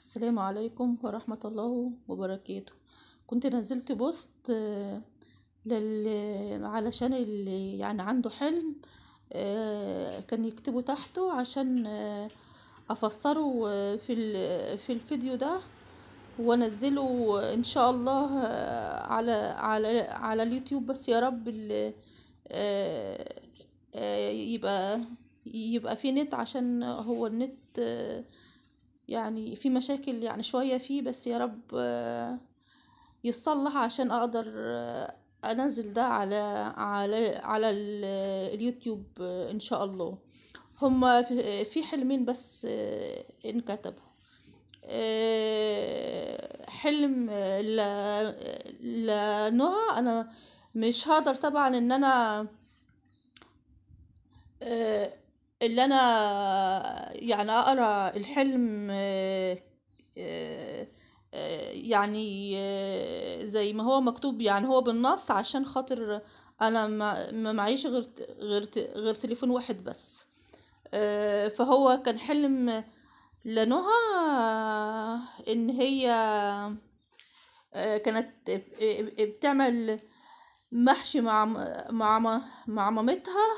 السلام عليكم ورحمة الله وبركاته كنت نزلت بوست آه، لل... علشان اللي يعني عنده حلم آه، كان يكتبه تحته عشان آه، افسره آه، في ال... في الفيديو ده وانزله ان شاء الله آه، على على على اليوتيوب بس يا رب ال... آه، آه، يبقى يبقى في نت عشان هو النت آه، يعني في مشاكل يعني شوية فيه بس يا رب آه، يتصلح عشان اقدر آه، انزل ده على على على ال- اليوتيوب آه، ان شاء الله هما في في حلمين بس آه، انكتبوا آه، حلم آه، ل لنهى انا مش هقدر طبعا ان انا آه، اللي انا يعني اقرا الحلم آه، آه، آه، يعني آه، زي ما هو مكتوب يعني هو بالنص عشان خاطر انا ما ما معيش غير غير غير تليفون واحد بس آه، فهو كان حلم لنهى آه، ان هي آه، كانت بتعمل محشي مع مع مع مامتها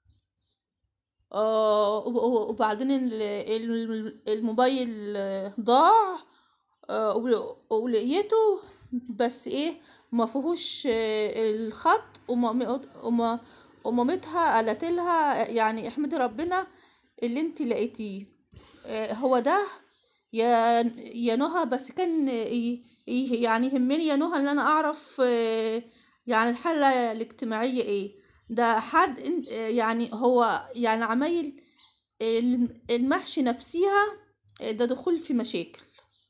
آه، وب- وب- وبعدين ال- ال- الموبايل آه، ضاع آه، ول- ولقيته بس ايه ما فيهوش آه، الخط ومام- وما- ومامتها قالت لها يعني احمدي ربنا اللي انت لقيتيه آه، هو ده يا يا نهى بس كان ي- ي- يعني يهمني يا نهى ان انا اعرف آه، يعني الحالة الاجتماعية ايه ده حد إن- آه، يعني هو يعني عمايل الم- المحشي نفسها آه، ده دخول في مشاكل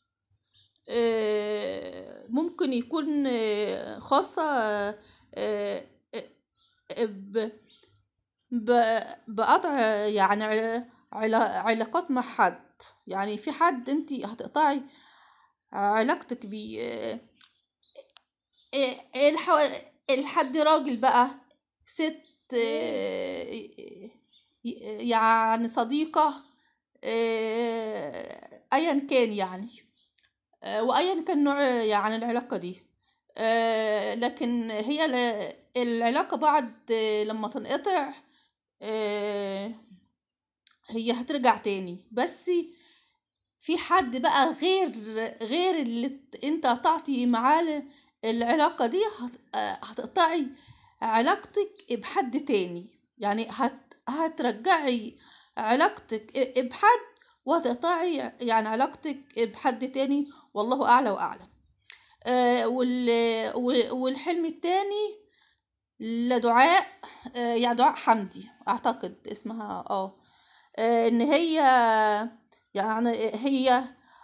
آه، ممكن يكون آه، خاصة آه، آه، آه، ب- ب- بقطع يعني علا- علا- علاقات مع حد يعني في حد انت هتقطعي علاقتك بيه آه، آه، الحو... الحد راجل بقى ست آه، يعني صديقة آه، ايا كان يعني آه، وايا كان نوع يعني العلاقة دي آه، لكن هي ال- العلاقة بعد آه، لما تنقطع آه، هي هترجع تاني بس في حد بقى غير غير اللي ت- انت قطعتي معاه ال- العلاقة دي هت- آه، هتقطعي علاقتك بحد تاني يعني هت هترجعي علاقتك بحد وهتقطعي يعني علاقتك بحد تاني والله أعلى وأعلم آه، وال وال- والحلم التاني لدعاء آه، يعني دعاء حمدي أعتقد اسمها اه آه، ان هي يعني هي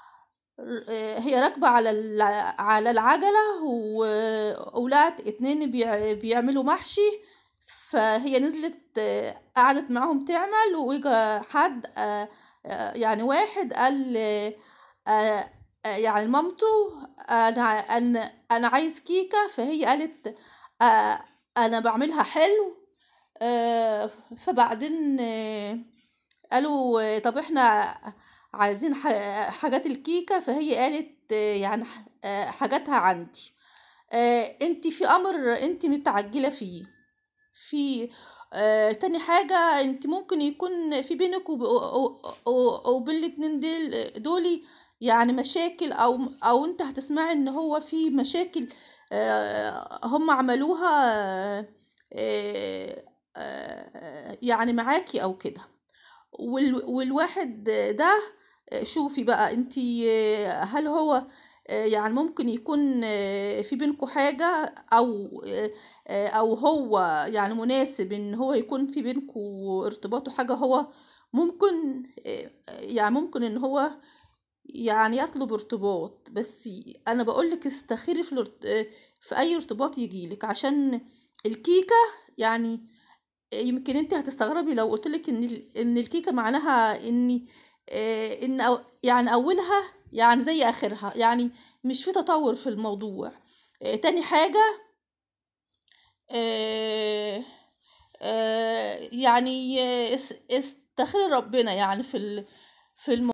هي راكبة على الع- على العجلة و- ولقت اتنين بيع- بيعملوا محشي فهي نزلت آه، قعدت معاهم تعمل وإجا حد آه، آه، يعني واحد قال آه، آه، آه، يعني مامته أنا أنا أنا عايز كيكة فهي قالت آه، أنا بعملها حلو آه، فبعدين آه، قالوا آه، طب احنا عايزين ح- حاجات الكيكة فهي قالت آه، يعني ح- آه، حاجاتها عندي آه، انت في امر انت متعجلة فيه في آه، تاني حاجة انت ممكن يكون في بينك وب- و- و- وبين الاتنين دول دولي يعني مشاكل او او انت هتسمعي ان هو في مشاكل آه، هم عملوها آه، آه، يعني معاكي او كده وال والواحد ده شوفي بقى انتي هل هو يعني ممكن يكون في بينكم حاجة او او هو يعني مناسب ان هو يكون في بينكم ارتباط وحاجة هو ممكن يعني ممكن ان هو يعني يطلب ارتباط بس انا بقولك استخيري في الارت... في اي ارتباط يجيلك عشان الكيكة يعني يمكن انت هتستغربي لو قلتلك ان ال- ان الكيكه معناها ان آه، ان أو يعني اولها يعني زي اخرها يعني مش في تطور في الموضوع آه، تاني حاجه آه، آه، يعني آه، اس- استخيري ربنا يعني في ال- في الم